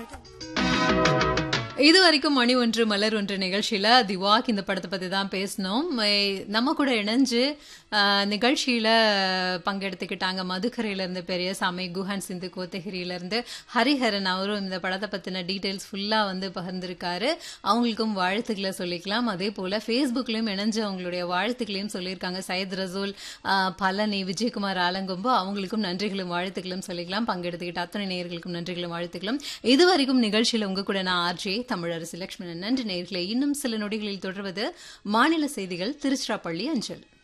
இது வரைக்கும் மணி ஒன்று மலர் ஒன்று நிகழ்ச்சியில தி வாக் இந்த படத்தை பத்தி தான் பேசணும் எ- நம்ம கூட இணைஞ்சு அஹ், நிகழ்ச்சியில பங்கெடுத்துக்கிட்டாங்க மதுக்கரையில இருந்து பெரியசாமி குஹன் சிந்து கோத்தகிரியில இருந்து ஹரிஹரன் அவரும் இந்த படத்தை பத்தின டீடைல்ஸ் ஃபுல்லா வந்து பகிர்ந்திருக்காரு அவங்களுக்கும் வாழ்த்துக்களை சொல்லிக்கலாம் அதே போல ஃபேஸ்புக்லயும் இணைஞ்சு அவங்களுடைய வாழ்த்துக்களையும் சொல்லியிருக்காங்க சையத் ரசூல் அஹ், பழனி விஜயகுமார் ஆலங்கொம்பு அவங்களுக்கும் நன்றிகளும் வாழ்த்துக்களும் சொல்லிக்கலாம் பங்கெடுத்துக்கிட்ட அத்தனை நேயர்களுக்கும் நன்றிகளும் வாழ்த்துக்களும் இதுவரைக்கும் நிகழ்ச்சியில உங்க கூட நான் ஆர்ஜே தமிழரசு லட்சுமணன் நன்றி நேயர்களே இன்னும் சில நொடிகளில் தொடர்வது மாநில செய்திகள் திருச்சிராப்பள்ளி அஞ்சல்